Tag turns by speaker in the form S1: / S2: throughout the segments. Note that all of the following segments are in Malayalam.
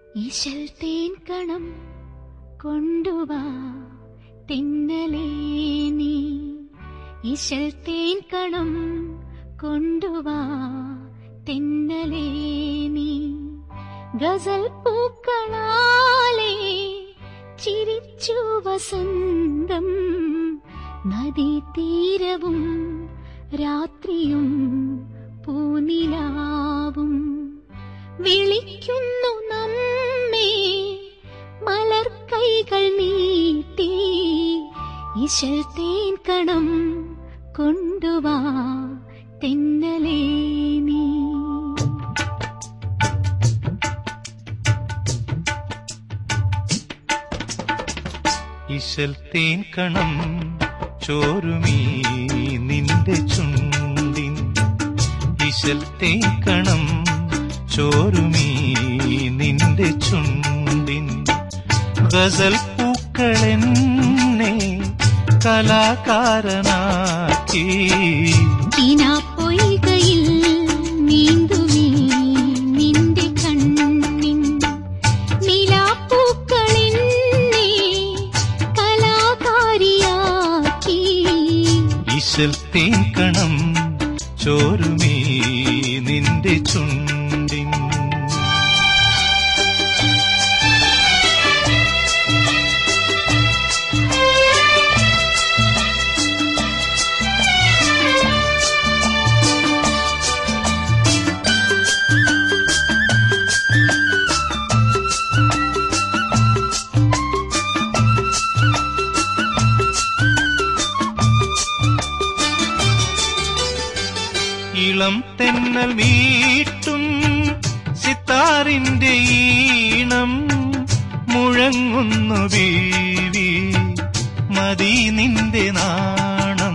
S1: ഇശൽ തേൻ കണം കൊണ്ടുവാ തെന്നലേ നീ ഇശൽ തേൻ കണം കൊണ്ടുവാ തെന്നലേ നീ ഗസൽ പൂക്കളാലേ ചിരിച്ചു വസന്തം നദീതീരവും രാത്രിയും പൂനിലാവും വിളിക്കുന്നു നമ്മെ മലർക്കൈകൾ നീട്ടി ഇശൽ തേൻ കണം കൊണ്ടുവാ തെന്നലേ നീ
S2: ഇശൽ തേൻ കണം ചോരുമീ നിന്റെ ചുണ്ടിൻ ഇശൽ തേൻ കണം ചോരുമീ നിന്റെ ചുണ്ടിൻ ഗസൽ പൂക്കളെന്നെ കലാകാരനാക്കി
S1: പൊയ്കയിൽ നീന്തുമീ നിന്റെ കണ്ണിൻ നിലാപ്പൂക്കളെന്നെ കലാകാരിയാക്കി
S2: ഇശൽ തേൻ കണം ചോരുമീ നിന്റെ ചുണ്ടിൻ ഇളം തെന്നൽ മീട്ടും സിത്താറിന്റെ ഈണം മുഴങ്ങുന്നു ബീവി മതി നിന്റെ നാണം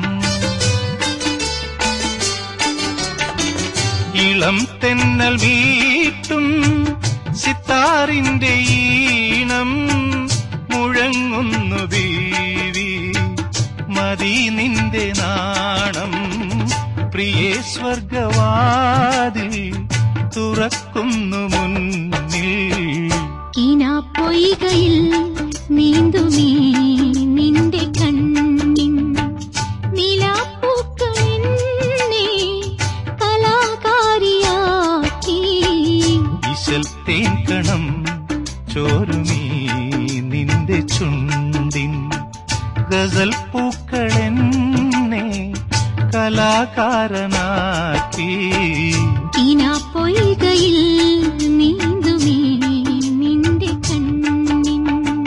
S2: ഇളം തെന്നൽ മീട്ടും സിത്താറിന്റെ ഈണം മുഴങ്ങുന്നു ബീവി മതി നിന്റെ നാണം പ്രിയേ സ്വർഗവാതിൽ തുറക്കുന്നു മുന്നിൽ
S1: പൊയ്കയിൽ നീന്തുമീ നിന്റെ കണ്ണിൻ നിലാപ്പൂക്കളെന്നെ കലാകാരിയാക്കി
S2: ഇശൽ തേൻ കണം ചോരുമീ നിന്റെ ചുണ്ടിൻ ഗസൽ പൂക്കളെന്നെ കലാകാരനാക്കി
S1: പൊയ്കയിൽ നീന്തുമീ നിന്റെ കണ്ണിൻ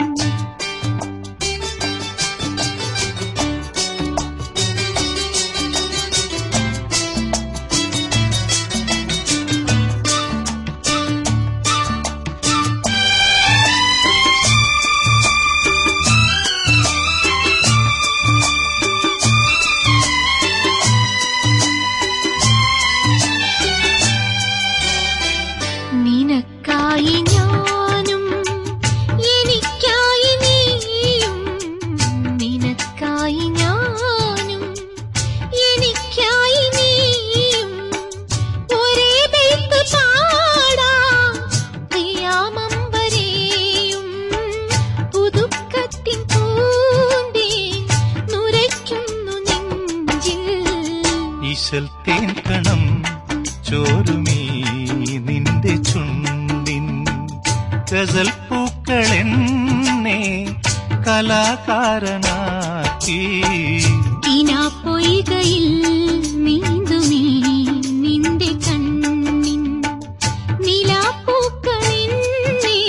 S1: നിനക്കായി ഞാനും എനിക്കായി നീയും നിനക്കായി ഞാനും എനിക്കായി നീയും ഒരേ ബെയ്ത്ത് പാടാം പ്രിയാമമ്പരേയും പുതുക്കത്തിൻ പൂന്തേ നുരയ്ക്കുന്നു നെഞ്ചിൽ
S2: ഇശൽ തേൻ കണം ചോരുമീ നിന്റെ ചുണ്ടിൻ ഗസൽ പൂക്കളെന്നെ കലാകാരനാക്കി
S1: പൊയ്കയിൽ നീന്തുമീ നിന്റെ കണ്ണിൻ നിലാപ്പൂക്കളെന്നെ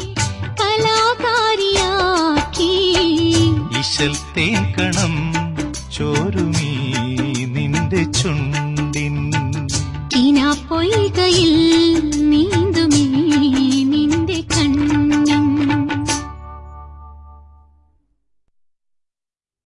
S1: കലാകാരിയാക്കി
S2: ഇശൽ തേൻ കണം ചോരുമീ നിന്റെ ചുണ്ടിൻ
S1: പൊയ്കയിൽ നീ